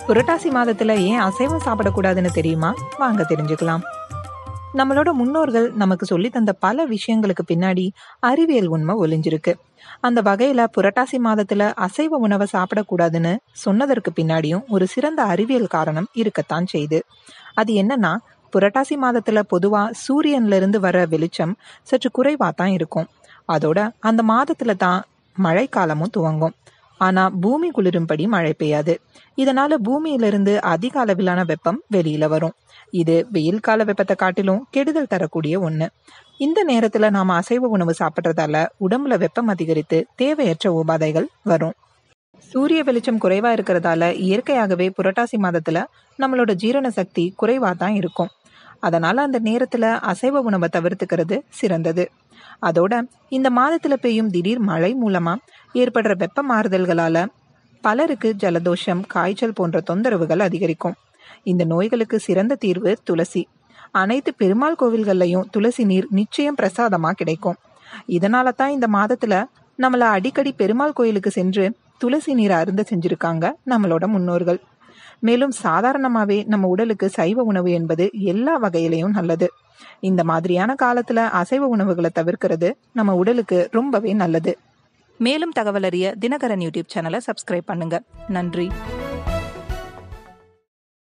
புரட்டாசி மாதத்துல ஏன் அசைவம் சாப்பிடக்கூடாதுன்னு தெரியுமா வாங்க தெரிஞ்சுக்கலாம் நம்மளோட முன்னோர்கள் நமக்கு சொல்லி தந்த பல விஷயங்களுக்கு பின்னாடி அறிவியல் உண்மை ஒளிஞ்சிருக்கு அந்த வகையில புரட்டாசி மாதத்துல அசைவ உணவை சாப்பிடக்கூடாதுன்னு சொன்னதற்கு பின்னாடியும் ஒரு சிறந்த அறிவியல் காரணம் இருக்கத்தான் செய்யுது அது என்னன்னா புரட்டாசி மாதத்துல பொதுவா சூரியன்ல இருந்து வர வெளிச்சம் சற்று குறைவா தான் இருக்கும் அதோட அந்த மாதத்துல தான் மழைக்காலமும் துவங்கும் ஆனா பூமி குளிரும்படி மழை பெய்யாது இதனால பூமியிலிருந்து அதிக அளவிலான வெப்பம் வெளியில வரும் இது வெயில் கால வெப்பத்தை காட்டிலும் கெடுதல் தரக்கூடிய ஒண்ணு இந்த நேரத்துல நாம அசைவ உணவு சாப்பிட்றதால உடம்புல வெப்பம் அதிகரித்து தேவையற்ற உபாதைகள் வரும் சூரிய வெளிச்சம் குறைவா இருக்கிறதால இயற்கையாகவே புரட்டாசி மாதத்துல நம்மளோட ஜீரண சக்தி குறைவா தான் இருக்கும் அதனால அந்த நேரத்துல அசைவ உணவை தவிர்த்துக்கிறது சிறந்தது அதோட இந்த மாதத்துல பெய்யும் திடீர் மழை மூலமா ஏற்படுற வெப்ப மாறுதல்களால பலருக்கு ஜலதோஷம் காய்ச்சல் போன்ற தொந்தரவுகள் அதிகரிக்கும் இந்த நோய்களுக்கு சிறந்த தீர்வு துளசி அனைத்து பெருமாள் கோவில்கள்லையும் துளசி நீர் நிச்சயம் பிரசாதமா கிடைக்கும் இதனால தான் இந்த மாதத்துல நம்மள அடிக்கடி பெருமாள் கோயிலுக்கு சென்று துளசி நீரை அருந்த செஞ்சிருக்காங்க நம்மளோட முன்னோர்கள் மேலும் சாதாரணமாவே நம்ம உடலுக்கு சைவ உணவு என்பது எல்லா வகையிலையும் நல்லது இந்த மாதிரியான காலத்துல அசைவ உணவுகளை தவிர்க்கிறது நம்ம உடலுக்கு ரொம்பவே நல்லது மேலும் தகவல் அறிய தினகரன் யூடியூப் சேனலை சப்ஸ்கிரைப் பண்ணுங்க நன்றி